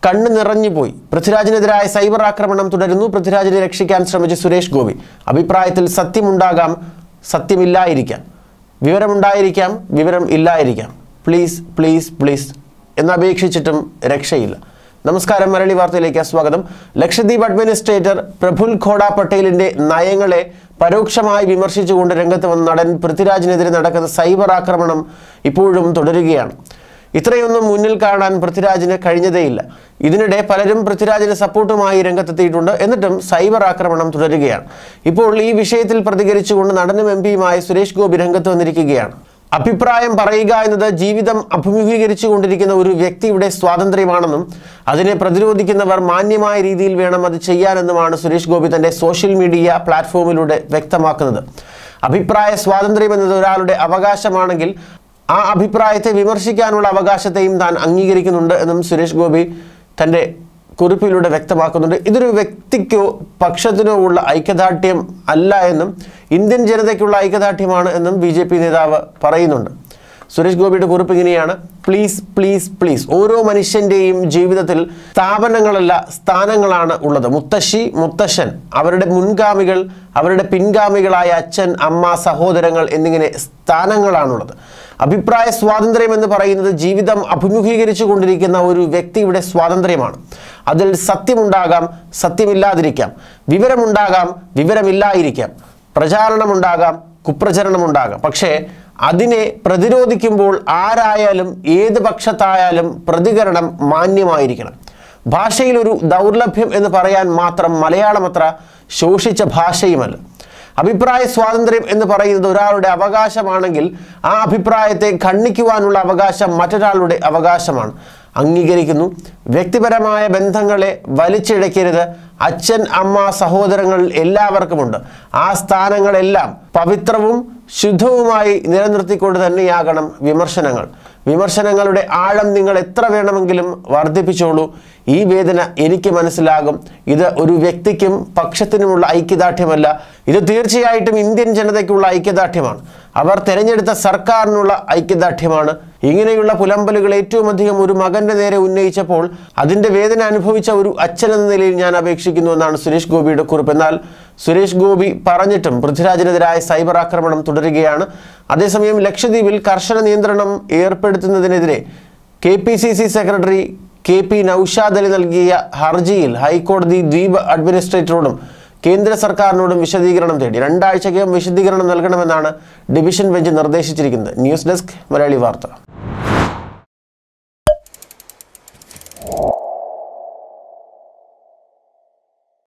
കണ്ണ് നിറഞ്ഞുപോയി പൃഥ്വിരാജിനെതിരായ സൈബർ ആക്രമണം തുടരുന്നു പൃഥ്വിരാജിനെ രക്ഷിക്കാൻ ശ്രമിച്ച സുരേഷ് ഗോപി അഭിപ്രായത്തിൽ സത്യമുണ്ടാകാം സത്യമില്ലായിരിക്കാം വിവരമുണ്ടായിരിക്കാം വിവരം ഇല്ലായിരിക്കാം പ്ലീസ് പ്ലീസ് പ്ലീസ് എന്നപേക്ഷിച്ചിട്ടും രക്ഷയില്ല നമസ്കാരം മലയാളി വാർത്തയിലേക്ക് സ്വാഗതം ലക്ഷദ്വീപ് അഡ്മിനിസ്ട്രേറ്റർ പ്രഫുൽ ഖോഡ പട്ടേലിന്റെ നയങ്ങളെ പരോക്ഷമായി വിമർശിച്ചുകൊണ്ട് രംഗത്ത് വന്ന നടൻ പൃഥ്വിരാജിനെതിരെ നടക്കുന്ന സൈബർ ആക്രമണം ഇപ്പോഴും തുടരുകയാണ് ഇത്രയൊന്നും മുന്നിൽ കാണാൻ പൃഥ്വിരാജിന് കഴിഞ്ഞതേയില്ല ഇതിനിടെ പലരും പൃഥ്വിരാജിന് സപ്പോർട്ടുമായി രംഗത്തെത്തിയിട്ടുണ്ട് എന്നിട്ടും സൈബർ ആക്രമണം തുടരുകയാണ് ഇപ്പോൾ ഈ വിഷയത്തിൽ പ്രതികരിച്ചുകൊണ്ട് നടനും എം പിയുമായ സുരേഷ് ഗോപി രംഗത്ത് വന്നിരിക്കുകയാണ് അഭിപ്രായം പറയുക എന്നത് ജീവിതം അഭിമുഖീകരിച്ചു കൊണ്ടിരിക്കുന്ന ഒരു വ്യക്തിയുടെ സ്വാതന്ത്ര്യമാണെന്നും അതിനെ പ്രതിരോധിക്കുന്നവർ മാന്യമായ രീതിയിൽ വേണം അത് ചെയ്യാനെന്നുമാണ് സുരേഷ് ഗോപി തന്റെ സോഷ്യൽ മീഡിയ പ്ലാറ്റ്ഫോമിലൂടെ വ്യക്തമാക്കുന്നത് അഭിപ്രായ സ്വാതന്ത്ര്യം എന്നത് ഒരാളുടെ അവകാശമാണെങ്കിൽ ആ അഭിപ്രായത്തെ വിമർശിക്കാനുള്ള അവകാശത്തെയും താൻ അംഗീകരിക്കുന്നുണ്ട് എന്നും സുരേഷ് ഗോപി തൻ്റെ കുറിപ്പിലൂടെ വ്യക്തമാക്കുന്നുണ്ട് ഇതൊരു വ്യക്തിക്കോ പക്ഷത്തിനോ ഉള്ള ഐക്യദാർഢ്യം അല്ല എന്നും ഇന്ത്യൻ ജനതയ്ക്കുള്ള ഐക്യദാർഢ്യമാണ് എന്നും ബി ജെ പി നേതാവ് പറയുന്നുണ്ട് സുരേഷ് ഗോപിയുടെ കുറിപ്പ് ഇങ്ങനെയാണ് പ്ലീസ് പ്ലീസ് പ്ലീസ് ഓരോ മനുഷ്യന്റെയും ജീവിതത്തിൽ സ്ഥാപനങ്ങളല്ല സ്ഥാനങ്ങളാണ് ഉള്ളത് മുത്തശ്ശി മുത്തശ്ശൻ അവരുടെ മുൻഗാമികൾ അവരുടെ പിൻഗാമികളായ അച്ഛൻ അമ്മ സഹോദരങ്ങൾ എന്നിങ്ങനെ സ്ഥാനങ്ങളാണുള്ളത് അഭിപ്രായ സ്വാതന്ത്ര്യം എന്ന് പറയുന്നത് ജീവിതം അഭിമുഖീകരിച്ചു കൊണ്ടിരിക്കുന്ന ഒരു വ്യക്തിയുടെ സ്വാതന്ത്ര്യമാണ് അതിൽ സത്യമുണ്ടാകാം സത്യമില്ലാതിരിക്കാം വിവരമുണ്ടാകാം വിവരമില്ലായിരിക്കാം പ്രചാരണമുണ്ടാകാം കുപ്രചരണമുണ്ടാകാം പക്ഷേ അതിനെ പ്രതിരോധിക്കുമ്പോൾ ആരായാലും ഏത് പക്ഷത്തായാലും പ്രതികരണം മാന്യമായിരിക്കണം ഭാഷയിൽ ഒരു ദൗർലഭ്യം എന്ന് പറയാൻ മാത്രം മലയാളം അത്ര ശോഷിച്ച ഭാഷയുമല്ല അഭിപ്രായ സ്വാതന്ത്ര്യം എന്ന് പറയുന്നത് ഒരാളുടെ അവകാശമാണെങ്കിൽ ആ അഭിപ്രായത്തെ ഖണ്ഡിക്കുവാനുള്ള അവകാശം മറ്റൊരാളുടെ അവകാശമാണ് അംഗീകരിക്കുന്നു വ്യക്തിപരമായ ബന്ധങ്ങളെ വലിച്ചിഴക്കരുത് അച്ഛൻ അമ്മ സഹോദരങ്ങൾ എല്ലാവർക്കുമുണ്ട് ആ സ്ഥാനങ്ങളെല്ലാം പവിത്രവും ശുദ്ധവുമായി നിലനിർത്തിക്കൊണ്ട് തന്നെയാകണം വിമർശനങ്ങൾ വിമർശനങ്ങളുടെ ആഴം നിങ്ങൾ എത്ര വേണമെങ്കിലും വർദ്ധിപ്പിച്ചോളൂ ഈ വേദന എനിക്ക് മനസ്സിലാകും ഇത് ഒരു വ്യക്തിക്കും പക്ഷത്തിനുമുള്ള ഐക്യദാർഢ്യമല്ല ഇത് തീർച്ചയായിട്ടും ഇന്ത്യൻ ജനതയ്ക്കുള്ള ഐക്യദാർഢ്യമാണ് അവർ തിരഞ്ഞെടുത്ത സർക്കാരിനുള്ള ഐക്യദാർഢ്യമാണ് ഇങ്ങനെയുള്ള പുലമ്പലുകൾ ഏറ്റവും അധികം ഒരു മകന്റെ നേരെ ഉന്നയിച്ചപ്പോൾ അതിന്റെ വേദന അനുഭവിച്ച ഒരു അച്ഛൻ എന്ന നിലയിൽ ഞാൻ അപേക്ഷിക്കുന്നു എന്നാണ് സുരേഷ് ഗോപിയുടെ കുറിപ്പ് എന്നാൽ സുരേഷ് ഗോപി പറഞ്ഞിട്ടും പൃഥ്വിരാജിനെതിരായ സൈബർ ആക്രമണം തുടരുകയാണ് അതേസമയം ലക്ഷദ്വീപിൽ കർശന നിയന്ത്രണം ഏർപ്പെടുത്തുന്നതിനെതിരെ K P C C secretary K P Noushad Ali നൽകിയ ഹർജിയിൽ ഹൈക്കോടതി ദ്വീപ് അഡ്മിനിസ്ട്രേറ്ററോടും കേന്ദ്ര സർക്കാരിനോടും വിശദീകരണം തേടി രണ്ടാഴ്ചയ്ക്കകം വിശദീകരണം നൽകണമെന്നാണ് ഡിവിഷൻ ബെഞ്ച് നിർദ്ദേശിച്ചിരിക്കുന്നത് ന്യൂസ് ഡെസ്ക് മലയാളി വാർത്ത